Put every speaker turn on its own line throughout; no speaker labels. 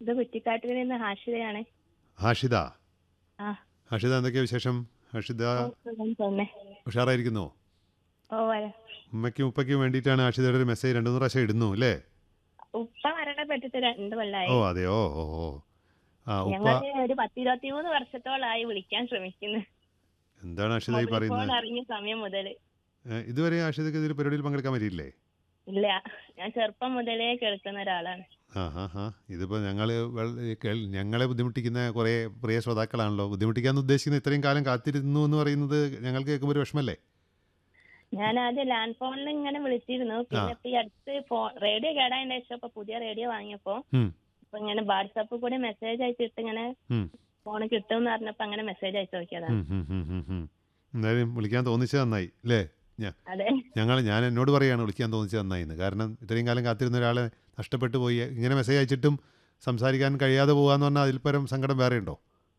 ഇത് കുറ്റിക്കാട്ടിൽ നിന്ന് ഹാഷിതയാണ്
ഹാഷിദ
ആ
ഹാഷിദ എന്തൊക്കെയാ വിശേഷം ഹാഷിദ
ഓ, സുഖം തന്നെ
ഉഷാറായിരിക്കുന്നോ
ഓ വരാം
ഉമ്മയ്ക്കും ഉപ്പയ്ക്കും വേണ്ടിയിട്ടാണ് ഹാഷിദയുടെ ഒരു മെസ്സേജ് രണ്ടു മൂന്ന് പ്രാവശ്യം ഇടുന്നു അല്ലേ
ഉപ്പ മരണപ്പെട്ടിട്ട് രണ്ട് കൊല്ലായി
ഓ അതെയോ ഓ ഓ ആ ഉപ്പ
ഞങ്ങൾക്ക് ഒരു പത്തിരുപത്തി മൂന്ന് വർഷത്തോളായി വിളിക്കാൻ ശ്രമിക്കുന്നു
എന്താണ് ഹാഷിദ ഈ
മൊബൈൽ ഫോൺ
പറയുന്നത്
അറിഞ്ഞ സമയം മുതൽ
ഏ, ഇതുവരെ ഹാഷിദക്ക് ഇതിൽ പരിപാടിയിൽ പങ്കെടുക്കാൻ പറ്റിയില്ലേ
ഇല്ല ഞാൻ ചെറുപ്പം മുതലേ കേൾക്കുന്ന ഒരാളാണ്
ആ ഹാ ഹാ ഇതിപ്പോൾ ഞങ്ങൾ ഞങ്ങളെ ബുദ്ധിമുട്ടിക്കുന്ന കുറേ പ്രിയ ശ്രോതാക്കളാണല്ലോ ബുദ്ധിമുട്ടിക്കാന്ന് ഉദ്ദേശിക്കുന്ന ഇത്രയും കാലം കാത്തിരുന്നു എന്ന് പറയുന്നത് ഞങ്ങൾക്ക് കേൾക്കുമ്പോൾ ഒരു വിഷമല്ലേ
ഞാൻ ആദ്യം ലാൻഡ് ഫോണിൽ ഇങ്ങനെ വിളിച്ചിരുന്നു പിന്നെ ഇപ്പൊ ഈ അടുത്ത് ഫോൺ റേഡിയോ കേടായതിന്റെ ശേഷം ഇപ്പൊ പുതിയ റേഡിയോ വാങ്ങിയപ്പോ
ഉം,
ഇപ്പൊ ഇങ്ങനെ വാട്സാപ്പ് കൂടി മെസ്സേജ് അയച്ചിട്ട് ഇങ്ങനെ
ഉം,
ഫോൺ കിട്ടും എന്ന് പറഞ്ഞപ്പോ അങ്ങനെ മെസ്സേജ് അയച്ചു നോക്കിയതാണ്
ഉം, ഉം, ഉം, ഉം, ഉം. എന്തായാലും വിളിക്കാൻ തോന്നിച്ചത് നന്നായി അല്ലേ ഞാൻ
അതെ
ഞങ്ങൾ ഞാൻ എന്നോട് പറയാണ് വിളിക്കാൻ തോന്നിച്ചത് നന്നായിന്ന് കാരണം ഇത്രയും കാലം കാത്തിരുന്ന ഒരാളെ നഷ്ടപ്പെട്ടു പോയി ഇങ്ങനെ മെസ്സേജ് അയച്ചിട്ടും സംസാരിക്കാൻ കഴിയാതെ പോകാന്ന് പറഞ്ഞാൽ അതിൽ പരം സങ്കടം വേറെ ഉണ്ടോ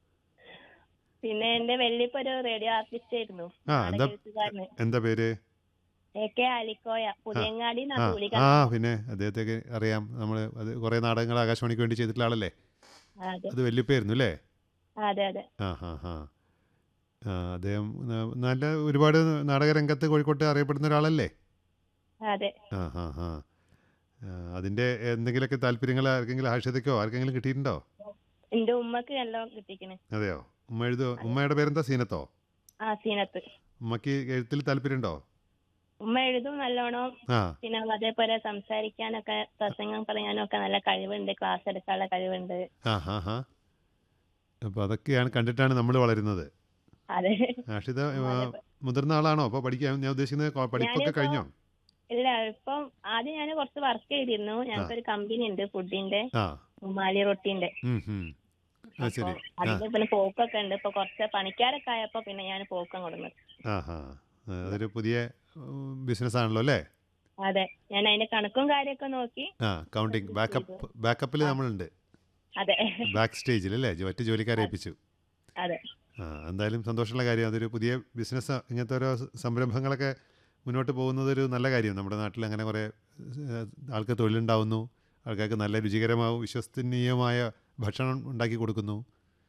പിന്നെ എന്റെ വല്യപ്പ ഒരു റേഡിയോ ആർട്ടിസ്റ്റ് ആയിരുന്നു
ആ എന്താ
എഴുത്തുകാരന്
എന്താ പേര്
എ കെ അലിക്കോയ പുതിയങ്ങാടി
ആ
എന്നാ പുള്ളി
ആ പിന്നെ അദ്ദേഹത്തെ അറിയാം നമ്മൾ അത് കുറേ നാടകങ്ങൾ ആകാശവാണിക്ക് വേണ്ടി ചെയ്തിട്ടുള്ള ആളല്ലേ
അതെ
അത് വല്യപ്പായിരുന്നു അല്ലേ
അതെ അതെ
ആ ഹാ ഹാ ആ അദ്ദേഹം ന- നല്ല ഒരുപാട് നാടകരംഗത്ത് കോഴിക്കോട്ട് അറിയപ്പെടുന്ന ഒരാളല്ലേ
അതെ
ആ ഹാ ഹാ ആ, അതിൻ്റെ എന്തെങ്കിലുമൊക്കെ താല്പര്യങ്ങൾ ആർക്കെങ്കിലും ആവശ്യതയ്ക്കോ ആർക്കെങ്കിലും കിട്ടിയിട്ടുണ്ടോ
എന്റെ ഉമ്മക്ക് എല്ലാം കിട്ടിക്കണ്
അതെയോ ഉമ്മ എഴുതോ ഉമ്മയുടെ പേരെന്താ സീനത്തോ
ആ സീനത്ത്
ഉമ്മക്ക് എഴുത്തിൽ താല്പര്യമുണ്ടോ
ഉമ്മ എഴുതും നല്ലോണം
ആ
പിന്നെ അതേപോലെ സംസാരിക്കാനൊക്കെ പ്രസംഗം പറയാനും ഒക്കെ നല്ല കഴിവുണ്ട് ക്ലാസ് എടുക്കാനുള്ള കഴിവുണ്ട്
ആ ഹാ ഹാ അപ്പോൾ അതൊക്കെയാണ് കണ്ടിട്ടാണ് നമ്മൾ വളരുന്നത്
അതെ
ആഷിത ആ, മുതിർന്ന ആളാണോ അപ്പോൾ പഠിക്കാൻ ഞാൻ ഉദ്ദേശിക്കുന്നത് കൊ- പഠിപ്പൊക്കെ
ഞാനിപ്പോ-
കഴിഞ്ഞോ
ഇല്ല ഇപ്പം ആദ്യം ഞാൻ കുറച്ച് വർക്ക് ചെയ്തിരുന്നു ഞങ്ങൾക്കൊരു കമ്പനി ഉണ്ട് ഫുഡിന്റെ
ആ
ഉമാലി റൊട്ടിന്റെ
ഉം, ഉം. ആ ശരി ആ
അതിന്റെ പിന്നെ പോക്കൊക്കെ ഉണ്ട് ഇപ്പൊ കുറച്ച് പണിക്കാരൊക്കെ ആയപ്പോ പിന്നെ ഞാൻ പോക്കം കൊടുക്കുന്നത്
ആ ഹാ അതൊരു പുതിയ ബിസിനസ് ആണല്ലോ അല്ലേ
അതെ ഞാൻ അതിന്റെ കണക്കും കാര്യമൊക്കെ നോക്കി
ആ കൗണ്ടിങ് ബാക്കപ്പ് ബാക്കപ്പിൽ നമ്മളുണ്ട്
അതെ
ബാക്ക് സ്റ്റേജിൽ അല്ലേ ജോ- മറ്റ് ജോലിക്കാരെ ഏൽപ്പിച്ചു
അതെ
ആ എന്തായാലും സന്തോഷമുള്ള കാര്യം അതൊരു പുതിയ ബിസിനസ് ഇങ്ങനത്തെ ഓരോ സ- സംരംഭങ്ങളൊക്കെ മുന്നോട്ട് പോകുന്നത് ഒരു നല്ല കാര്യം നമ്മുടെ നാട്ടിൽ അങ്ങനെ കുറേ ഏഹ്, ആൾക്ക് തൊഴിലുണ്ടാവുന്നു ആൾക്കാർക്ക് നല്ല രുചികരമാവും വിശ്വസനീയമായ ഭക്ഷണം ഉണ്ടാക്കി കൊടുക്കുന്നു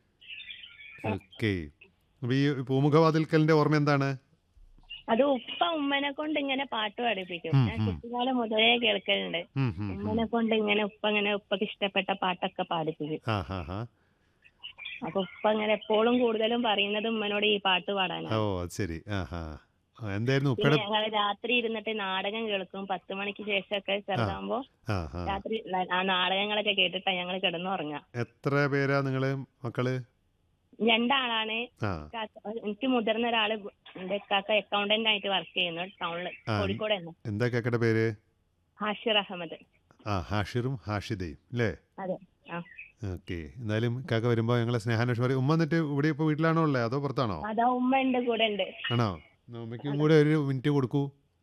ഓക്കെ അപ്പോൾ ഈ പൂമുഖവാതിൽക്കലിൻ്റെ ഓർമ്മ എന്താണ്
അത് ഉപ്പ ഉമ്മനെ കൊണ്ട് ഇങ്ങനെ പാട്ട് പഠിപ്പിക്കും
ഉം,
ഞാൻ
ഉം.
കുട്ടിക്കാലം മുതലേ കേൾക്കലുണ്ട്
ഉം, ഉം, ഉം.
ഉമ്മനെ കൊണ്ട് ഇങ്ങനെ ഉപ്പ ഇങ്ങനെ ഉപ്പക്ക് ഇഷ്ടപ്പെട്ട പാട്ടൊക്കെ പാടിപ്പിക്കും
ആ ഹാ ഹാ
അപ്പൊ ഉപ്പ ഇങ്ങനെ എപ്പോഴും കൂടുതലും പറയുന്നത് ഉമ്മനോട് ഈ പാട്ട് പാടാനാണ്
ഓ അത് ശരി ആ ഹാ ആ, എന്തായിരുന്നു
പിന്നെ
ഉപ്പയുടെ
ഞങ്ങള് രാത്രി ഇരുന്നിട്ട് നാടകം കേൾക്കും പത്ത് മണിക്ക് ശേഷമൊക്കെ ചെറുതാകുമ്പോ
ആ ഹാ
രാത്രി ന- ആ നാടകങ്ങളൊക്കെ കേട്ടിട്ടാ ഞങ്ങൾ കിടന്നുറങ്ങുക
എത്ര പേരാ നിങ്ങൾ മക്കള്
രണ്ടാളാണ്
ആ
കാക്ക- എനിക്ക് മുതിർന്ന ഒരാള് എന്റെ കാക്ക അക്കൗണ്ടന്റ് ആയിട്ട് വർക്ക് ചെയ്യുന്നു ടൗണില്
ആ.
കോഴിക്കോട് തന്നെ
എന്താ കേക്കടെ പേര്
ഹാഷിർ അഹമ്മദ്
ആ ഹാഷിറും ഹാഷിദയും അല്ലേ
അതെ ആ
ഓക്കെ എന്തായാലും കാക്ക വരുമ്പോൾ ഞങ്ങളെ സ്നേഹാന്വേഷണം പറയും ഉമ്മ എന്നിട്ട് ഇവിടെ ഇപ്പോൾ വീട്ടിലാണോ ഉള്ളത് അതോ പുറത്താണോ
അതാ ഉമ്മ ഉണ്ട് കൂടെ ഉണ്ട്
ആണോ എന്നാ ഉമ്മയ്ക്കും കൂടെ ഒരു മിനിറ്റ് കൊടുക്കൂ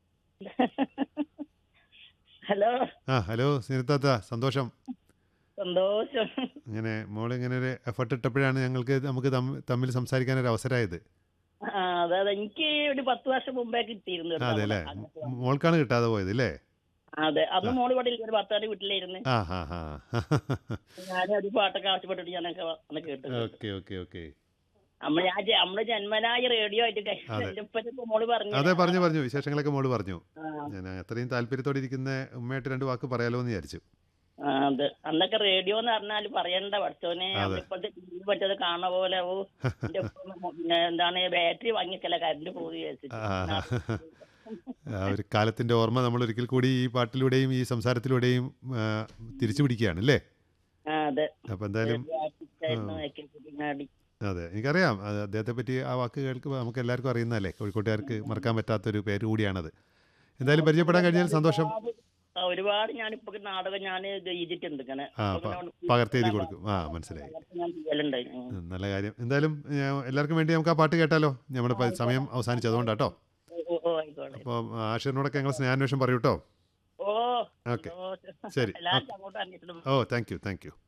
ഹലോ
ആ ഹലോ സിനിത്താത്ത സന്തോഷം
സന്തോഷം
ഇങ്ങനെ മോൾ ഇങ്ങനെ ഒരു എഫർട്ട് ഇട്ടപ്പോഴാണ് ഞങ്ങൾക്ക് നമുക്ക് തമ്മി- തമ്മിൽ സംസാരിക്കാൻ ഒരു അവസരമായത്
ആ അതെ അതെ എനിക്ക് ഒരു പത്ത് വർഷം മുമ്പേ കിട്ടിയിരുന്നു കേട്ടോ.
അതെ അല്ലേ
അങ്ങനത്തെ.
മോൾക്കാണ് കിട്ടാതെ പോയത് അല്ലേ
അതെ അന്ന് മോള് ഇവിടെ ഇല്ല, ഒരു ഭർത്താവിന്റെ വീട്ടിലായിരുന്നു
ആ ഹാ ഹാ
ഞാൻ ഒരു പാട്ടൊക്കെ ആവശ്യപ്പെട്ടിട്ട് ഞാനൊക്കെ അന്ന് കേട്ടു
ഓക്കെ ഓക്കെ ഓക്കെ
നമ്മൾ ഞാൻ ജ- നമ്മള് ജന്മനായ റേഡിയോ ആയിട്ട്
അതെ.
എന്റെ ഉപ്പന്റെ മോള് പറഞ്ഞു
അതെ പറഞ്ഞു പറഞ്ഞു വിശേഷങ്ങളൊക്കെ മോള് പറഞ്ഞു
ആ,
ഞാൻ അത്രയും താല്പര്യത്തോടെ ഇരിക്കുന്ന ഉമ്മയായിട്ട് രണ്ട് വാക്ക് പറയാലോ എന്ന് വിചാരിച്ചു
ആ, അതെ അന്നൊക്കെ റേഡിയോ എന്ന് പറഞ്ഞാൽ പറയണ്ട പഠിച്ചോനെ
അതെ.
ഇപ്പോഴത്തെ ടി വി പഠിച്ചത് കാണുന്ന പോലെ ഓ എന്റെ ഉപ്പ പിന്നെ എന്താണ് ബാറ്ററി വാങ്ങിക്കല കറണ്ട് പോയി വിചാരിച്ചിട്ട്.
ആ. ആ ഒരു കാലത്തിന്റെ ഓർമ്മ നമ്മൾ ഒരിക്കൽ കൂടി ഈ പാട്ടിലൂടെയും ഈ സംസാരത്തിലൂടെയും ആ, തിരിച്ചു പിടിക്കുകയാണ് അല്ലേ
ആ, അതെ
അപ്പം എന്തായാലും
റേഡിയോ ആർട്ടിസ്റ്റ് ആയിരുന്നു എ.കെ. കുഞ്ഞാടി.
അതെ എനിക്കറിയാം അത് അദ്ദേഹത്തെ പറ്റി ആ വാക്ക് കേൾക്കുമ്പോൾ നമുക്ക് എല്ലാവർക്കും അറിയുന്നതല്ലേ കോഴിക്കോട്ടുകാർക്ക് മറക്കാൻ പറ്റാത്തൊരു പേര് കൂടിയാണത് എന്തായാലും പരിചയപ്പെടാൻ കഴിഞ്ഞാൽ സന്തോഷം
ആ, ഒരുപാട് ഞാനിപ്പോ നാടകം ഞാൻ എഴുതിയിട്ടുണ്ട് ഇങ്ങനെ
ആ
അപ്പൊ
പ-
പിന്നെ
പകർത്തി എഴുതി കൊടുക്കും ആ മനസ്സിലായി
ഞാൻ ചെയ്യലുണ്ട് ഉം.
ഉം, നല്ല കാര്യം എന്തായാലും ഞാൻ എല്ലാവർക്കും വേണ്ടി നമുക്ക് ആ പാട്ട് കേട്ടാലോ നമ്മുടെ പ- സമയം അവസാനിച്ചു അതുകൊണ്ടാട്ടോ
ഓ, ഓ, ഓ, ആയിക്കോട്ടെ
അപ്പോൾ ആഷിറിനോടൊക്കെ ഞങ്ങൾ സ്നേഹാന്വേഷണം പറയൂ കേട്ടോ
ഓ
ഓക്കെ
ഓ,
ശരി.
എല്ലാവരും അങ്ങോട്ട് അന്വേഷിച്ചിട്ട്
ഓ താങ്ക് യു താങ്ക് യു